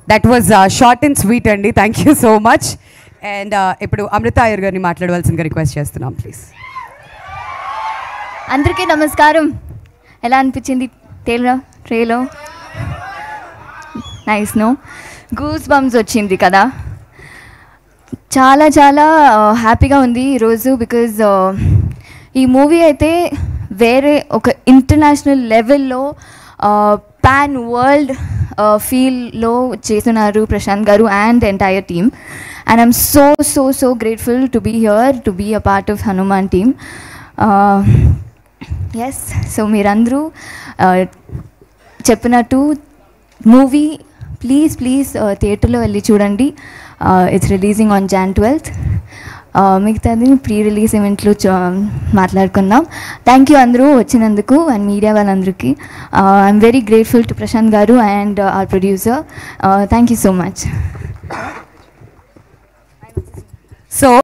that was short and sweet అండి thank you so much and ఇప్పుడు అమృత అయ్యర్ గారిని మాట్లాడవలసిందిగా రిక్వెస్ట్ చేస్తున్నాం ప్లీజ్ అందరికీ నమస్కారం ఎలా అనిపించింది టేలో ట్రేలో నైస్ నో గూస్ బంప్స్ వచ్చింది కదా చాలా చాలా హ్యాపీగా ఉంది ఈరోజు బికాజ్ ఈ మూవీ అయితే వేరే ఒక ఇంటర్నేషనల్ లెవెల్లో పాన్ వరల్డ్ ఫీల్లో చేస్తున్నారు Prashanth garu and entire team and I'm so so so grateful to be here to be a part of Hanuman team yes so మీరందరూ uh, చెప్పినట్టు మూవీ ప్లీజ్ ప్లీజ్ థియేటర్లో వెళ్ళి చూడండి it's releasing on January twelfth మిగతాది pre release ఈవెంట్లో మాట్లాడుకుందాం thank you అందరూ వచ్చినందుకు అండ్ మీడియా వాళ్ళందరికీ I'm very grateful to Prashanth garu and our producer thank you so much